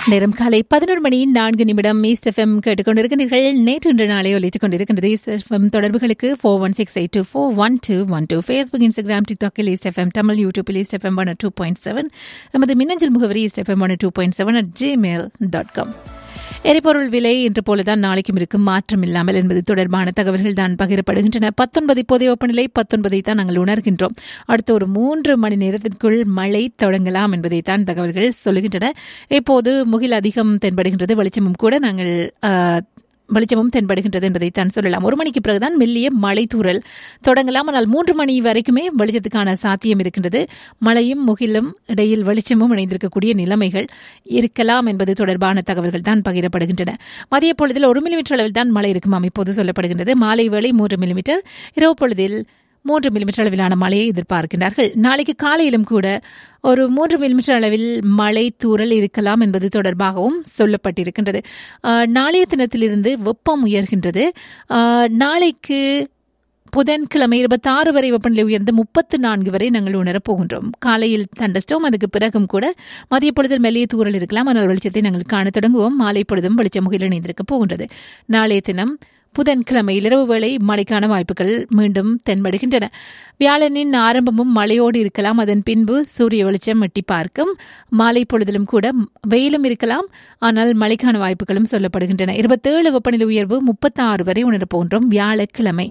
நேரம் காலை பதினோரு மணி நான்கு நிமிடம் ஈஸ்ட் எஃப்எம் கேட்டுக்கொண்டிருக்கிறீர்கள் நேற்று இன்று நாளை ஒலித்துக் கொண்டிருக்கின்றது ஈஸ்ட் எஃப்எம் தொடர்புகளுக்கு four one six eight two four one two one two Facebook Instagram டிக்டாக்கில் ஈஸ்ட் எஃப்எம் தமிழ் யூடியூப்பில் East FM one two point seven நமது மின்னஞ்சல் முகவரி East FM one two point seven at Gmail dot com எரிபொருள் விலை இன்று போலதான் நாளைக்கும் இருக்கும் மாற்றம் இல்லாமல் என்பது தொடர்பான தகவல்கள் தான் பகிரப்படுகின்றன பத்தொன்பது இப்போதைய வெப்பநிலை பத்தொன்பதை தான் நாங்கள் உணர்கின்றோம் அடுத்த ஒரு மூன்று மணி நேரத்திற்குள் மழை தொடங்கலாம் என்பதை தான் தகவல்கள் சொல்லுகின்றன இப்போது முகில் அதிகம் தென்படுகின்றது வெளிச்சமும் கூட நாங்கள் ஆஹ், வெளிச்சமும் தென்படுகின்றது என்பதைத்தான் சொல்லலாம் ஒரு மணிக்கு பிறகுதான் மெல்லிய மழை தூறல் தொடங்கலாம் ஆனால் மூன்று மணி வரைக்குமே வெளிச்சத்துக்கான சாத்தியம் இருக்கின்றது மழையும் முகிலும் இடையில் வெளிச்சமும் இணைந்திருக்கக்கூடிய நிலைமைகள் இருக்கலாம் என்பது தொடர்பான தகவல்கள் தான் பகிரப்படுகின்றன மதிய பொழுதில் ஒரு மில்லிமீட்டர் அளவில் தான் மழை இருக்குமாம் இப்போது சொல்லப்படுகின்றது மாலை வேளை மூன்று மில்லிமீட்டர் இரவு பொழுதில் மூன்று மில்லிமீட்டர் அளவிலான மழையை எதிர்பார்க்கிறார்கள் நாளைக்கு காலையிலும் கூட ஒரு மூன்று மில்லிமீட்டர் அளவில் மழை தூறல் இருக்கலாம் என்பது தொடர்பாகவும் சொல்லப்பட்டிருக்கின்றது ஆஹ், நாளைய தினத்திலிருந்து வெப்பம் உயர்கின்றது ஆஹ், நாளைக்கு புதன்கிழமை இருபத்தாறு வரை வெப்பநிலை உயர்ந்து முப்பத்து நான்கு வரை நாங்கள் உணரப் போகின்றோம் காலையில் தண்டஸ்டோம் அதுக்கு பிறகும் கூட மதிய பொழுதில் மெல்லிய தூறல் இருக்கலாம் ஆனால் வெளிச்சத்தை நாங்கள் காண தொடங்குவோம் மாலை பொழுதும் வெளிச்ச முகில் இணைந்திருக்க போகின்றது நாளைய தினம் புதன்கிழமை இரவு வேளை மழைக்கான வாய்ப்புகள் மீண்டும் தென்படுகின்றன வியாழனின் ஆரம்பமும் மழையோடு இருக்கலாம் அதன் பின்பு சூரிய வெளிச்சம் எட்டி பார்க்கும் மாலை பொழுதிலும் கூட வெயிலும் இருக்கலாம் ஆனால் மழைக்கான வாய்ப்புகளும் சொல்லப்படுகின்றன இருபத்தேழு வெப்பநிலை உயர்வு முப்பத்தாறு வரை உணரப் போகின்றோம் வியாழக்கிழமை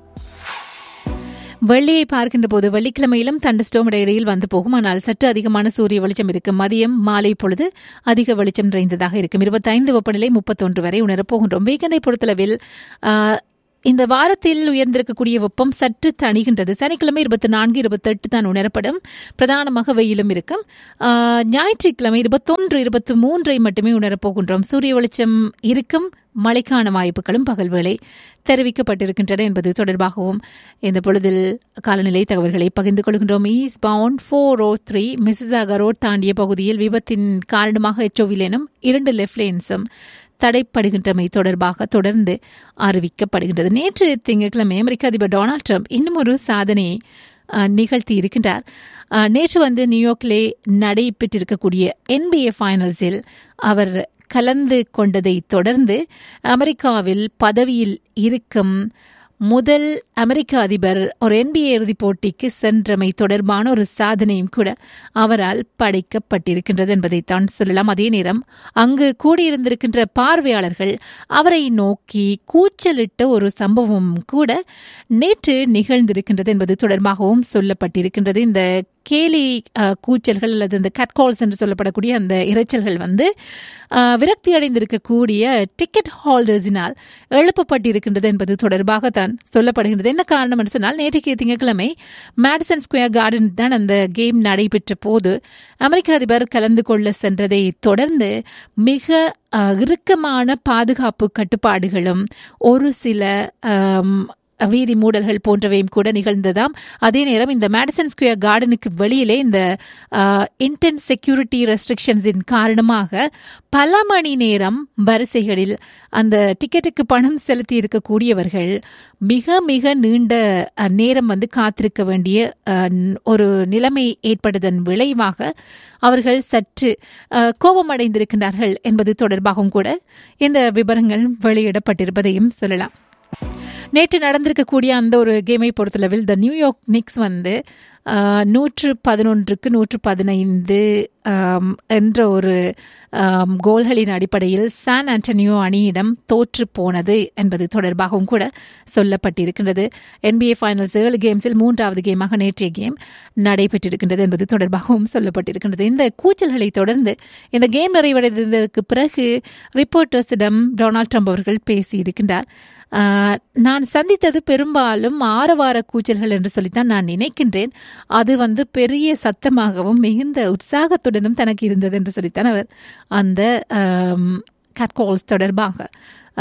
வெள்ளியை பார்க்கின்ற போது வெள்ளிக்கிழமையிலும் தண்டஸ்டோம் இடையிடையில் வந்து போகும் ஆனால் சற்று அதிகமான சூரிய வெளிச்சம் இருக்கும் மதியம் மாலை பொழுது அதிக வெளிச்சம் நிறைந்ததாக இருக்கும் இருபத்தைந்து வெப்பநிலை முப்பத்தொன்று வரை உணரப் போகின்றோம் வீக்கெண்டை பொறுத்தளவில் ஆஹ், இந்த வாரத்தில் உயர்ந்திருக்கக்கூடிய வெப்பம் சற்று தணிகின்றது சனிக்கிழமை இருபத்தி நான்கு இருபத்தெட்டு தான் உணரப்படும் பிரதானமாக வெயிலும் இருக்கும் ஆஹ், ஞாயிற்றுக்கிழமை இருபத்தொன்று இருபத்தி மூன்றை மட்டுமே உணரப் போகின்றோம் சூரிய வெளிச்சம் இருக்கும் மழைக்கான வாய்ப்புகளும் பகல் வேளை தெரிவிக்கப்பட்டிருக்கின்றன என்பது தொடர்பாகவும் இந்த பொழுதில் காலநிலை தகவல்களை பகிர்ந்து கொள்கின்றோம் eastbound four O three Mississauga road தாண்டிய பகுதியில் விபத்தின் காரணமாக எச்சோவிலேனும் இரண்டு லெஃப்ட் லேன்ஸும் தடைப்படுகின்றமை தொடர்பாக தொடர்ந்து அறிவிக்கப்படுகின்றது நேற்று திங்கட்கிழமை அமெரிக்க அதிபர் டொனால்ட் ட்ரம்ப் இன்னும் ஒரு சாதனையை அஹ், நிகழ்த்தி இருக்கின்றார் அஹ், நேற்று வந்து நியூயார்க்கிலே நடைபெற்றிருக்கக்கூடிய என்பிஏ ஃபைனல்ஸில் அவர் கலந்து கொண்டதை தொடர்ந்து அமெரிக்காவில் பதவியில் இருக்கும் முதல் அமெரிக்க அதிபர் ஒரு என்பிஏ இறுதிப் போட்டிக்கு சென்றமை தொடர்பான ஒரு சாதனையும் கூட அவரால் படைக்கப்பட்டிருக்கின்றது என்பதைத்தான் சொல்லலாம் அதே நேரம் அங்கு கூடியிருந்திருக்கின்ற பார்வையாளர்கள் அவரை நோக்கி கூச்சலிட்ட ஒரு சம்பவம் கூட நேற்று நிகழ்ந்திருக்கின்றது என்பது தொடர்பாகவும் சொல்லப்பட்டிருக்கின்றது இந்த கேலி அஹ், கூச்சல்கள் அல்லது இந்த கட்கால்ஸ் என்று சொல்லப்படக்கூடிய அந்த இரைச்சல்கள் வந்து அஹ், விரக்தி அடைந்திருக்கக்கூடிய டிக்கெட் ஹோல்டர்ஸினால் எழுப்பப்பட்டிருக்கின்றது என்பது தொடர்பாக தான் சொல்லப்படுகின்றது என்ன காரணம் என்று சொன்னால் நேற்றைக்கு திங்கட்கிழமை மேடிசன் ஸ்கொயர் கார்டன் தான் அந்த கேம் நடைபெற்ற போது அமெரிக்க அதிபர் கலந்து கொள்ள சென்றதை தொடர்ந்து மிக அஹ், இறுக்கமான பாதுகாப்பு கட்டுப்பாடுகளும் ஒரு சில அம், வீதி மூடல்கள் போன்றவையும் கூட நிகழ்ந்ததாம் அதே நேரம் இந்த மேடிசன் ஸ்கொயர் கார்டனுக்கு வெளியிலே இந்த இன்டென்ஸ் செக்யூரிட்டி ரெஸ்ட்ரிக்ஷன்ஸின் காரணமாக பல மணி நேரம் வரிசைகளில் அந்த டிக்கெட்டுக்கு பணம் செலுத்தி இருக்கக்கூடியவர்கள் மிக மிக நீண்ட அஹ், நேரம் வந்து காத்திருக்க வேண்டிய அஹ், ந- ஒரு நிலைமை ஏற்பட்டதன் விளைவாக அவர்கள் சற்று அஹ், கோபமடைந்திருக்கின்றார்கள் என்பது தொடர்பாகவும் கூட இந்த விவரங்கள் வெளியிடப்பட்டிருப்பதையும் சொல்லலாம் நேற்று நடந்திருக்கக்கூடிய அந்த ஒரு கேமை பொறுத்தளவில் த நியூயார்க் நிக்ஸ் வந்து ஆஹ், நூற்று பதினொன்றுக்கு நூற்று பதினைந்து ஆம், என்ற ஒரு ஆம், கோல்களின் அடிப்படையில் சான் ஆண்டனியோ அணியிடம் தோற்று போனது என்பது தொடர்பாகவும் கூட சொல்லப்பட்டிருக்கின்றது என்பிஏ ஃபைனல்ஸ் ஏழு கேம்ஸில் மூன்றாவது கேமாக நேற்றைய கேம் நடைபெற்றிருக்கின்றது என்பது தொடர்பாகவும் சொல்லப்பட்டிருக்கின்றது இந்த கூச்சல்களை தொடர்ந்து இந்த கேம் நிறைவடைந்ததற்கு பிறகு ரிப்போர்ட்டர்ஸிடம் டொனால்ட் ட்ரம்ப் அவர்கள் பேசியிருக்கின்றார் ஆஹ், நான் சந்தித்தது பெரும்பாலும் ஆரவார கூச்சல்கள் என்று சொல்லித்தான் நான் நினைக்கின்றேன் அது வந்து பெரிய சத்தமாகவும் மிகுந்த உற்சாகத்துடனும் தனக்கு இருந்தது என்று சொல்லித்தான் அவர் அந்த கேட்கால்ஸ் தொடர்பாக ஆஹ்,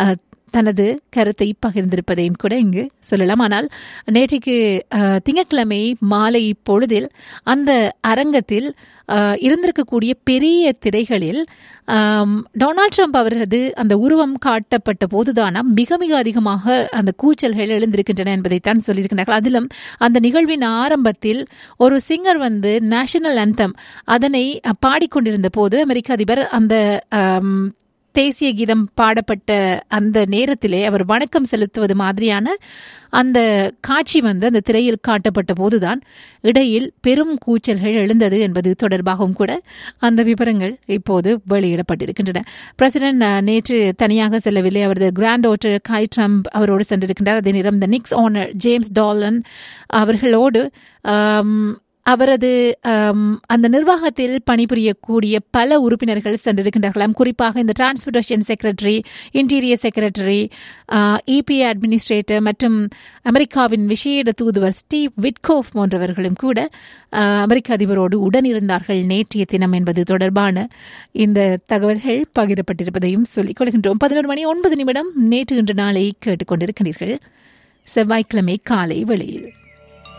தனது கருத்தை பகிர்ந்திருப்பதையும் கூட இங்கு சொல்லலாம் ஆனால் நேற்றைக்கு அஹ், திங்கட்கிழமை மாலை பொழுதில் அந்த அரங்கத்தில் அஹ், இருந்திருக்கக்கூடிய பெரிய திரைகளில் ஆம், டொனால்ட் ட்ரம்ப் அவரது அந்த உருவம் காட்டப்பட்ட போதுதானா மிக மிக அதிகமாக அந்த கூச்சல்கள் எழுந்திருக்கின்றன என்பதைத்தான் சொல்லியிருக்கிறார்கள் அதிலும் அந்த நிகழ்வின் ஆரம்பத்தில் ஒரு சிங்கர் வந்து நேஷனல் அந்தம் அதனை அஹ், பாடிக்கொண்டிருந்த போது அமெரிக்க அதிபர் அந்த ஆம், தேசிய கீதம் பாடப்பட்ட அந்த நேரத்திலே அவர் வணக்கம் செலுத்துவது மாதிரியான அந்த காட்சி வந்து அந்த திரையில் காட்டப்பட்ட போதுதான் இடையில் பெரும் கூச்சல்கள் எழுந்தது என்பது தொடர்பாகவும் கூட அந்த விவரங்கள் இப்போது வெளியிடப்பட்டிருக்கின்றன பிரசிடென்ட் அஹ், நேற்று தனியாக செல்லவில்லை அவரது கிராண்ட் ஓட்டர் கை ட்ரம்ப் அவரோடு சென்றிருக்கின்றார் அதே நேரம் த நிக்ஸ் ஓனர் ஜேம்ஸ் டாலன் அவர்களோடு ஆம், அவரது ஆம், அந்த நிர்வாகத்தில் பணிபுரியக்கூடிய பல உறுப்பினர்கள் சென்றிருக்கின்றார்களாம் குறிப்பாக இந்த transportation secretary interior secretary EP administrator மற்றும் அமெரிக்காவின் விசேட தூதுவர் ஸ்டீவ் விட்கோஃப் போன்றவர்களும் கூட ஆ, அமெரிக்க அதிபரோடு உடனிருந்தார்கள் நேற்றைய தினம் என்பது தொடர்பான இந்த தகவல்கள் பகிரப்பட்டிருப்பதையும் சொல்லிக் கொள்கின்றோம் பதினோரு மணி ஒன்பது நிமிடம் நேற்று இன்று நாளை கேட்டுக்கொண்டிருக்கிறீர்கள் செவ்வாய்க்கிழமை காலை வெளியில்